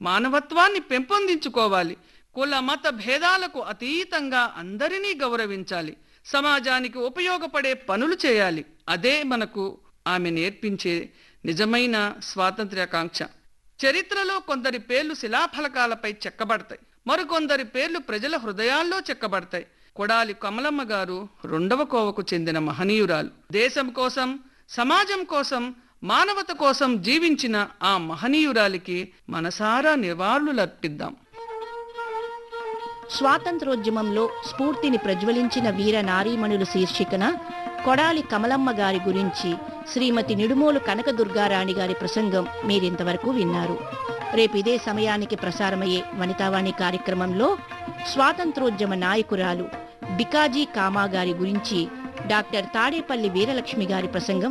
మానవత్వాన్ని పెంపొందించుకోవాలి కుల మత భేదాలకు అతీతంగా అందరినీ గౌరవించాలి సమాజానికి ఉపయోగపడే పనులు చేయాలి అదే మనకు ఆమె నేర్పించే నిజమైన స్వాతంత్ర్యాకాంక్ష చరిత్రలో కొందరి పేర్లు శిలాఫలకాలపై చెక్కబడతాయి మరికొందరి పేర్లు ప్రజల హృదయాల్లో చెక్కబడతాయి కొడాలి కమలమ్మ గారు రెండవ కోవకు చెందిన మహనీయురాలు దేశం కోసం సమాజం కోసం మానవత కోసం జీవించిన ఆ మహనీయురాలికి మనసారా నివాళులర్పిద్దాం స్వాతంత్రోద్యమంలో స్ఫూర్తిని ప్రజ్వలించిన వీర నారీమణులు శీర్షికన కొడాలి కమలమ్మ గారి గురించి శ్రీమతి నిడుమోలు కనకదుర్గారాణి గారి ప్రసంగం మీరింతవరకు విన్నారు రేపు ఇదే సమయానికి ప్రసారమయ్యే వనితావాణి కార్యక్రమంలో స్వాతంత్రోద్యమ నాయకురాలు బికాజీ కామా గారి గురించి డాక్టర్ తాడేపల్లి వీరలక్ష్మి గారి ప్రసంగం